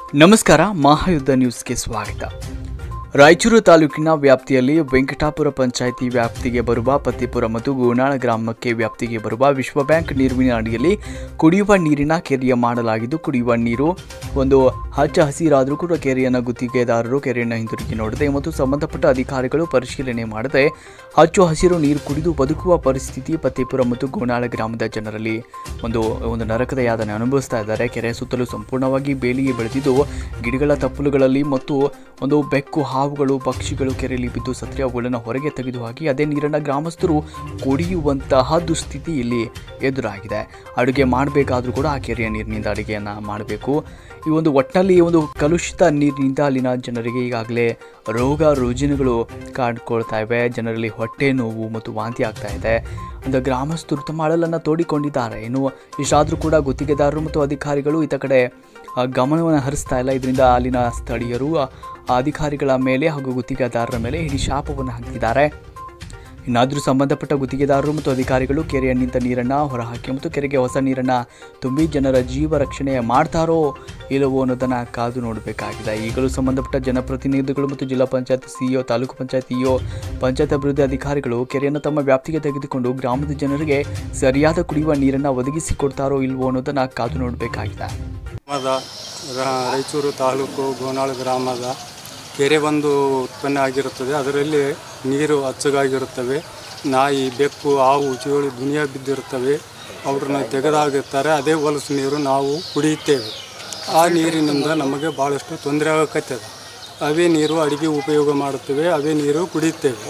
ನಮಸ್ಕಾರ ಮಹಾಯುದ್ಧ ನ್ಯೂಸ್ಗೆ ಸ್ವಾಗತ ರಾಯಚೂರು ತಾಲೂಕಿನ ವ್ಯಾಪ್ತಿಯಲ್ಲಿ ವೆಂಕಟಾಪುರ ಪಂಚಾಯಿತಿ ವ್ಯಾಪ್ತಿಗೆ ಬರುವ ಪತ್ತಿಪುರ ಮತ್ತು ಗೋನಾಳ ಗ್ರಾಮಕ್ಕೆ ವ್ಯಾಪ್ತಿಗೆ ಬರುವ ವಿಶ್ವ ಬ್ಯಾಂಕ್ ನೀರಿನ ಅಡಿಯಲ್ಲಿ ಕುಡಿಯುವ ನೀರಿನ ಕೆರೆಯ ಮಾಡಲಾಗಿದ್ದು ಕುಡಿಯುವ ನೀರು ಒಂದು ಹಚ್ಚ ಹಸಿರಾದರೂ ಕೂಡ ಕೆರೆಯನ್ನು ಗುತ್ತಿಗೆದಾರರು ಕೆರೆಯನ್ನು ಹಿಂತಿರುಗಿ ನೋಡದೆ ಮತ್ತು ಸಂಬಂಧಪಟ್ಟ ಅಧಿಕಾರಿಗಳು ಪರಿಶೀಲನೆ ಮಾಡದೆ ಹಚ್ಚು ಹಸಿರು ನೀರು ಕುಡಿದು ಬದುಕುವ ಪರಿಸ್ಥಿತಿ ಪತ್ತಿಪುರ ಮತ್ತು ಗೋನಾಳ ಗ್ರಾಮದ ಜನರಲ್ಲಿ ಒಂದು ಒಂದು ನರಕದ ಯಾತನೆ ಅನುಭವಿಸ್ತಾ ಇದ್ದಾರೆ ಕೆರೆ ಸುತ್ತಲೂ ಸಂಪೂರ್ಣವಾಗಿ ಬೇಲಿಗೆ ಬೆಳೆದಿದ್ದು ಗಿಡಗಳ ತಪ್ಪಲುಗಳಲ್ಲಿ ಮತ್ತು ಒಂದು ಬೆಕ್ಕು ಹಾವುಗಳು ಪಕ್ಷಿಗಳು ಕೆರೆಯಲ್ಲಿ ಬಿದ್ದು ಸತ್ರೆ ಅವುಗಳನ್ನು ಹೊರಗೆ ತೆಗೆದು ಹಾಕಿ ಅದೇ ನೀರನ್ನು ಗ್ರಾಮಸ್ಥರು ಕುಡಿಯುವಂತಹ ದುಸ್ಥಿತಿ ಇಲ್ಲಿ ಎದುರಾಗಿದೆ ಅಡುಗೆ ಮಾಡಬೇಕಾದ್ರೂ ಕೂಡ ಆ ಕೆರೆಯ ನೀರಿನಿಂದ ಅಡುಗೆಯನ್ನು ಮಾಡಬೇಕು ಈ ಒಂದು ಒಟ್ಟಿನಲ್ಲಿ ಈ ಒಂದು ಕಲುಷಿತ ನೀರಿನಿಂದ ಅಲ್ಲಿನ ಜನರಿಗೆ ಈಗಾಗಲೇ ರೋಗ ರುಜಿನಗಳು ಕಾಡ್ಕೊಳ್ತಾ ಇವೆ ಜನರಲ್ಲಿ ಹೊಟ್ಟೆ ನೋವು ಮತ್ತು ವಾಂತಿ ಆಗ್ತಾ ಇದೆ ಅಂದರೆ ಗ್ರಾಮಸ್ಥರು ತಮ್ಮ ಅಳಲನ್ನು ತೋಡಿಕೊಂಡಿದ್ದಾರೆ ಇನ್ನು ಇಷ್ಟಾದರೂ ಕೂಡ ಗುತ್ತಿಗೆದಾರರು ಮತ್ತು ಅಧಿಕಾರಿಗಳು ಈತ ಕಡೆ ಆ, ಗಮನವನ್ನು ಹರಿಸ್ತಾ ಇಲ್ಲ ಇದರಿಂದ ಅಲ್ಲಿನ ಸ್ಥಳೀಯರು ಆ ಅಧಿಕಾರಿಗಳ ಮೇಲೆ ಹಾಗೂ ಗುತ್ತಿಗೆದಾರರ ಮೇಲೆ ಇಡೀ ಶಾಪವನ್ನು ಹಾಕಿದ್ದಾರೆ ಇನ್ನಾದರೂ ಸಂಬಂಧಪಟ್ಟ ಗುತ್ತಿಗೆದಾರರು ಮತ್ತು ಅಧಿಕಾರಿಗಳು ಕೆರೆಯ ನಿಂತ ನೀರನ್ನು ಹೊರಹಾಕಿ ಮತ್ತು ಕೆರೆಗೆ ಹೊಸ ನೀರನ್ನು ತುಂಬಿ ಜನರ ಜೀವ ರಕ್ಷಣೆ ಮಾಡ್ತಾರೋ ಇಲ್ಲವೋ ಅನ್ನೋದನ್ನು ಕಾದು ನೋಡಬೇಕಾಗಿದೆ ಈಗಲೂ ಸಂಬಂಧಪಟ್ಟ ಜನಪ್ರತಿನಿಧಿಗಳು ಮತ್ತು ಜಿಲ್ಲಾ ಪಂಚಾಯತ್ ಸಿಇಒ ತಾಲೂಕು ಪಂಚಾಯತ್ ಇಒ ಪಂಚಾಯತ್ ಅಭಿವೃದ್ಧಿ ಅಧಿಕಾರಿಗಳು ಕೆರೆಯನ್ನು ತಮ್ಮ ವ್ಯಾಪ್ತಿಗೆ ತೆಗೆದುಕೊಂಡು ಗ್ರಾಮದ ಜನರಿಗೆ ಸರಿಯಾದ ಕುಡಿಯುವ ನೀರನ್ನು ಒದಗಿಸಿಕೊಡ್ತಾರೋ ಇಲ್ವೋ ಅನ್ನೋದನ್ನು ಕಾದು ನೋಡಬೇಕಾಗಿದೆ ಗ್ರಾಮದ ರಾ- ರಾಯಚೂರು ತಾಲೂಕು ಗೋನಾಳು ಗ್ರಾಮದ ಕೆರೆ ಒಂದು ಉತ್ಪನ್ನ ಆಗಿರುತ್ತದೆ ಅದರಲ್ಲಿ ನೀರು ಅಚ್ಚಗಾಗಿರುತ್ತವೆ ನಾಯಿ ಬೆಕ್ಕು ಹಾವು ಚೇಳು ದುನಿಯಾ ಬಿದ್ದಿರುತ್ತವೆ ಅವ್ರನ್ನ ತೆಗೆದಾಗಿರ್ತಾರೆ ಅದೇ ಹೊಲಸು ನೀರು ನಾವು ಕುಡಿಯುತ್ತೇವೆ ಆ ನೀರಿನಿಂದ ನಮಗೆ ಭಾಳಷ್ಟು ತೊಂದರೆ ಆಗಕತ್ತದ ಅವೇ ನೀರು ಅಡಿಗೆ ಉಪಯೋಗ ಮಾಡುತ್ತೇವೆ ಅವೇ ನೀರು ಕುಡಿಯುತ್ತೇವೆ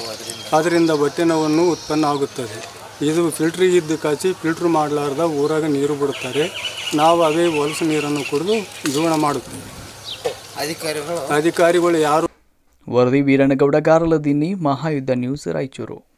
ಅದರಿಂದ ಹೊಟ್ಟೆ ನೋವನ್ನು ಉತ್ಪನ್ನ ಆಗುತ್ತದೆ ಇದು ಫಿಲ್ಟ್ರಿಗೆ ಇದ್ದು ಕಾಚಿ ಫಿಲ್ಟ್ರ್ ಮಾಡಲಾರ್ದ ಊರಾಗ ನೀರು ಬಿಡುತ್ತಾರೆ ನಾವು ಅವೇ ಹೊಲಸು ನೀರನ್ನು ಕುಡಿದು ಜೀವನ ಮಾಡುತ್ತೇವೆ ಅಧಿಕಾರಿಗಳು ಅಧಿಕಾರಿಗಳು ಯಾರು ವರದಿ ವೀರಣ್ಣಗೌಡ ಗಾರಲದಿನ್ನಿ ಮಹಾಯುದ್ಧ ನ್ಯೂಸ್ ರಾಯಚೂರು